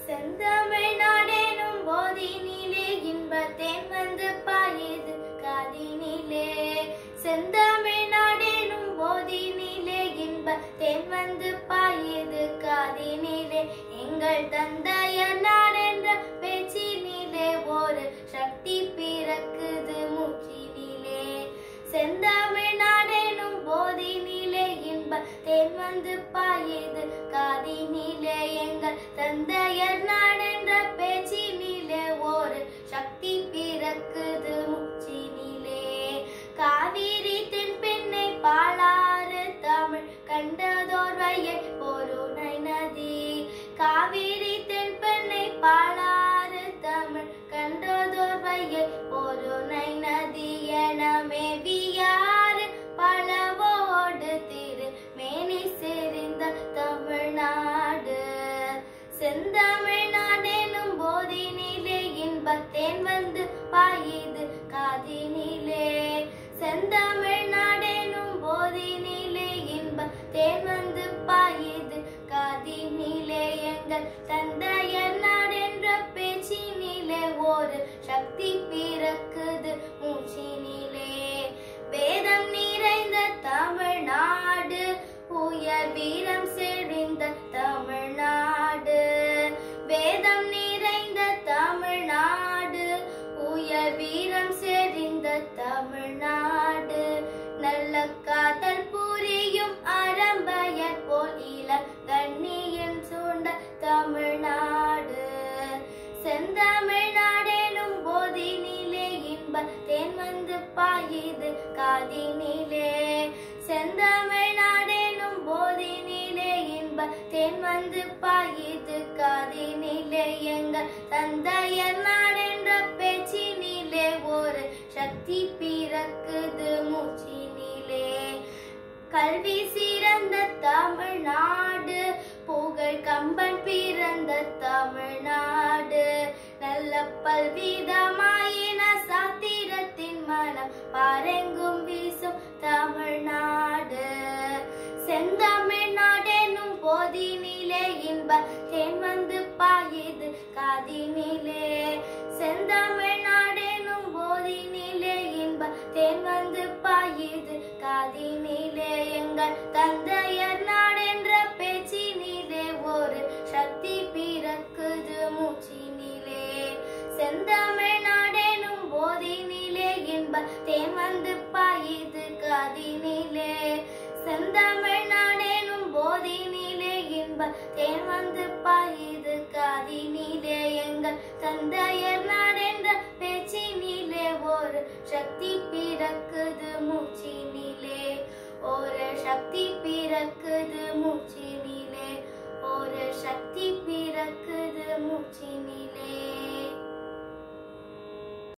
செந்தமிழ் நாடேனும் போதினிலே இன்பத்தேன் வந்து பாயுது காதினிலே செந்தமிழ் நாடேனும் போதினிலே இன்பத்தேன் வந்து பாயுது காதினிலே எங்கள் தந்தையர் நான் என்ற பேச்சினிலே ஒரு சக்தி பிறக்குது மூச்சினிலே செந்தமிழ் நாடேனும் போதினிலே இன்ப தேன் வந்து பாயுது காதினிலே எங்கள் தந்தையர் நாடென்ற பேச்சினிலே ஒரு சக்தி பிறக்குது மூச்சினிலே காவிரி தென் பெண்ணை பாலாறு தமிழ் கண்டதோர் வையை பொருணை நதி காவிரி தென் பெண்ணை பாலாறு தமிழ் கண்டதோர் வையை பொருணை நதி என மேவியாறு பலவோடு திரு மேனி செறிந்த தமிழ்நாடு செந்தமிழ் நாடெனும் போதினிலே இன்பத்தேன் வந்து பாயுது காதினிலே செந்தமிழ் நாடெனும் போதினிலே இன்பத்தேன் வந்து பாயுது காதினிலே எங்கள் தந்தையர் நாடென்ற பேச்சினிலே ஒரு சக்தி பிறக்குது மூச்சினிலே வேதம் நிறைந்த தமிழ்நாடு உயர் வீரம் செறிந்த தமிழ்நாடு வேதம் நிறைந்த தமிழ்நாடு உயர் வீரம் செறிந்த தமிழ்நாடு நல்ல காதல் புரியும் அறம்பயர் போல் இள கண்ணியம் சூண்ட தமிழ்நாடு செந்தமிழ்நாடெனும் போதினிலே இன்ப தேன் வந்து பாயுது காதினிலே செந்தமிழ்நாடெனும் போதினிலே இன்ப தேன் வந்து பாயுது காதினிலே எங்கள் தந்தையர் நாடென்ற பேச்சினிலே ஒரு சக்தி பிறக்குது மூச்சினிலே கல்வி சிறந்த தமிழ்நாடு புகழ் கம்பன் பிறந்த தமிழ்நாடு நல்ல பல்விதமாயின சாத்திரத்தின் மனம் பாரெங்கும் வீசும் தமிழ்நாடு செந்தமிழ்நாடெனும் போதினிலே இன்ப தேன் வந்து பாயுது காதினிலே செந்தமிழ்நாடெனும் போதினிலே இன்ப தேன் வந்து பாயுது காதினிலே எங்கள் தந்தையர் நாடென்ற பேச்சினிலே ஒரு சக்தி பிறக்குது மூச்சினிலே செந்தமிழ் நாடெனும் போதினிலே இன்ப தேன் வந்து பாயுது காதினிலே செந்தமிழ் நாடெனும் போதினிலே இன்ப தேன் வந்து பாயுது காதினிலே எங்கள் தந்தையர் நாடென்ற பேச்சினிலே ஒரு சக்தி பிறக்குது மூச்சினிலே ஒரு சக்தி பிறக்குது மூச்சினிலே ஒரு சக்தி பிறக்குது மூச்சினிலே